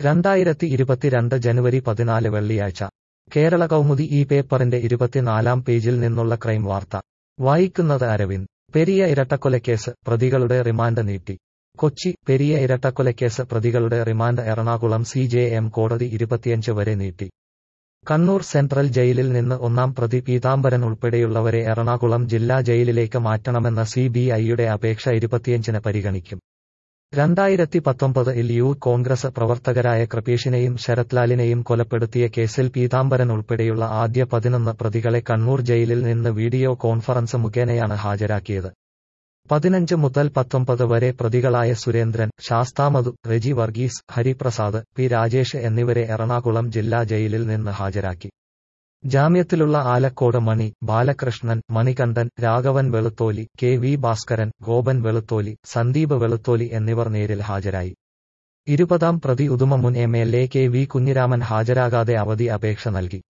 രണ്ടായിരത്തി ഇരുപത്തിരണ്ട് ജനുവരി പതിനാല് വെള്ളിയാഴ്ച കേരള കൗമുദി ഈ പേപ്പറിന്റെ ഇരുപത്തിനാലാം പേജിൽ നിന്നുള്ള ക്രൈം വാർത്ത വായിക്കുന്നത് അരവിന്ദ് പെരിയ ഇരട്ടക്കൊലക്കേസ് പ്രതികളുടെ റിമാൻഡ് നീട്ടി കൊച്ചി പെരിയ ഇരട്ടക്കൊലക്കേസ് പ്രതികളുടെ remand Ernakulam C J M കോടതി ഇരുപത്തിയഞ്ച് വരെ നീട്ടി കണ്ണൂർ സെൻട്രൽ ജയിലിൽ നിന്ന് ഒന്നാം പ്രതി പീതാംബരൻ ഉൾപ്പെടെയുള്ളവരെ എറണാകുളം ജില്ലാ ജയിലിലേക്ക് മാറ്റണമെന്ന സി ബി ഐയുടെ അപേക്ഷ ഇരുപത്തിയഞ്ചിന് പരിഗണിക്കും രണ്ടായിരത്തി പത്തൊമ്പതിൽ യൂത്ത് കോൺഗ്രസ് പ്രവർത്തകരായ കൃപേഷിനെയും ശരത്ലാലിനെയും കൊലപ്പെടുത്തിയ കേസിൽ പീതാംബരൻ ഉൾപ്പെടെയുള്ള ആദ്യ പതിനൊന്ന് പ്രതികളെ കണ്ണൂർ ജയിലിൽ നിന്ന് വീഡിയോ കോൺഫറൻസ് മുഖേനയാണ് ഹാജരാക്കിയത് പതിനഞ്ച് മുതൽ പത്തൊമ്പത് വരെ പ്രതികളായ സുരേന്ദ്രൻ ശാസ്താമധു റെജി വർഗീസ് ഹരിപ്രസാദ് പി രാജേഷ് എന്നിവരെ എറണാകുളം ജില്ലാ ജയിലിൽ നിന്ന് ഹാജരാക്കി ജാമ്യത്തിലുള്ള ആലക്കോട് മണി ബാലകൃഷ്ണൻ മണികണ്ഠൻ രാഘവൻ വെളുത്തോലി കെ വി ഭാസ്കരൻ ഗോപൻ വെളുത്തോലി സന്ദീപ് വെളുത്തോലി എന്നിവർ നേരിൽ ഹാജരായി ഇരുപതാം പ്രതി ഉദുമ മുൻ M L A K V Kunhiraman ഹാജരാകാതെ അവധി അപേക്ഷ നൽകി